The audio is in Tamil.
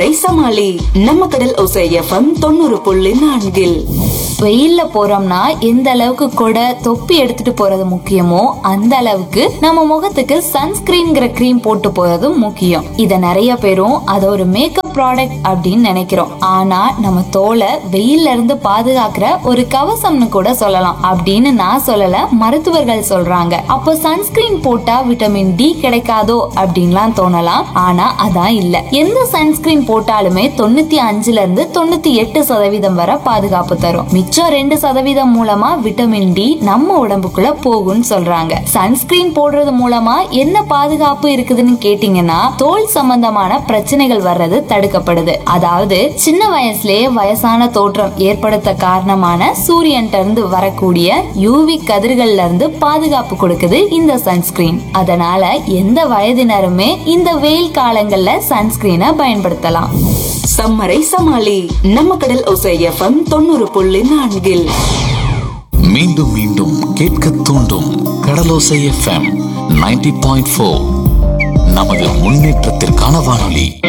சம்மரை சமாளி நம்ம கடல் ஒசை எஃப்எம் தொண்ணூறு புள்ளி நான்கில் வெயில்ல போறோம்னா எந்த அளவுக்கு கொடை தொப்பி எடுத்துட்டு போறது முக்கியமோ அந்த அளவுக்கு நம்ம முகத்துக்கு சன்ஸ்கிரீன்ங்கிற கிரீம் போட்டு போறதும் முக்கியம் இத நிறைய பேரும் அத ஒரு மேக்கப் ப்ராடக்ட் அப்படின்னு நினைக்கிறோம் ஆனா நம்ம தோலை வெயில்ல இருந்து பாதுகாக்கிற ஒரு கவசம்னு கூட சொல்லலாம் அப்படின்னு நான் சொல்லல மருத்துவர்கள் சொல்றாங்க அப்போ சன்ஸ்கிரீன் போட்டா விட்டமின் டி கிடைக்காதோ அப்படின்லாம் தோணலாம் ஆனா அதான் இல்ல எந்த சன்ஸ்கிரீன் போட்டாலுமே தொண்ணூத்தி அஞ்சுல இருந்து தொண்ணூத்தி எட்டு சதவீதம் வரை பாதுகாப்பு தரும் மிச்சம் ரெண்டு சதவீதம் மூலமா விட்டமின் டி நம்ம உடம்புக்குள்ள போகும்னு சொல்றாங்க சன்ஸ்கிரீன் போடுறது மூலமா என்ன பாதுகாப்பு இருக்குதுன்னு கேட்டீங்கன்னா தோல் சம்பந்தமான பிரச்சனைகள் வர்றது தடுக்கப்படுது அதாவது சின்ன வயசுலயே வயசான தோற்றம் ஏற்படுத்த காரணமான சூரியன்ட்ட இருந்து வரக்கூடிய யூவி கதிர்கள்ல இருந்து பாதுகாப்பு கொடுக்குது இந்த சன்ஸ்கிரீன் அதனால எந்த வயதினருமே இந்த வெயில் காலங்கள்ல சன்ஸ்கிரீனை பயன்படுத்தலாம் சம்மரை சமாளி நம்ம கடல் ஒசை எஃப்எம் தொண்ணூறு புள்ளி நான்கில் மீண்டும் மீண்டும் கேட்க தூண்டும் Kadalosai FM ninety point four நமது முன்னேற்றத்திற்கான வானொலி